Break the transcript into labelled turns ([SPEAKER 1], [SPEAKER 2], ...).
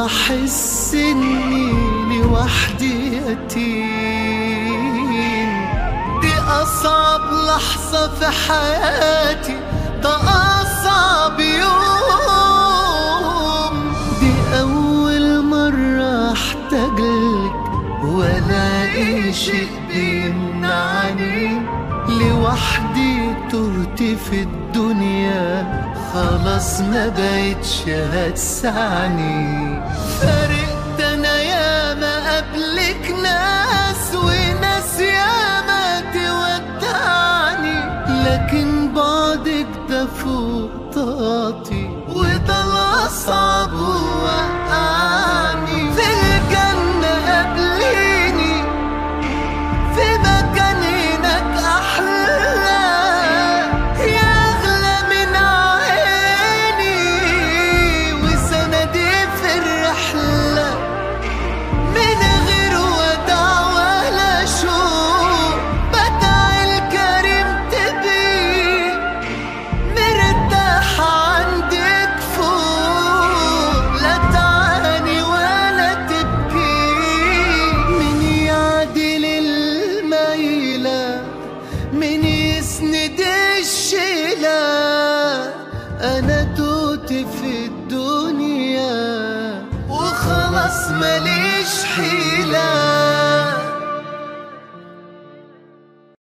[SPEAKER 1] مرة أحس إني لوحدي يتيم دي أصعب لحظة في حياتي ده أصعب يوم دي أول مرة أحتاجلك وألاقي شيء بيمنعني لوحدي تهت في الدنيا خلاص ما بقتش هتسعني فارقت انا ياما قبلك ناس وناس ياما تودعني لكن بعدك ده فوق طاقتي وده الاصعب وقعني في الجنة قبليني في مكان هناك أحلى يا أغلى من عيني وسندي في الرحلة من غير وداع ولا شوق بدع الكريم تبي مرتاح عندك فوق لا تعاني ولا تبكي من يعدل الميلة من يسند الشيلة أنا توت في الدنيا وخلاص ماليش حيلة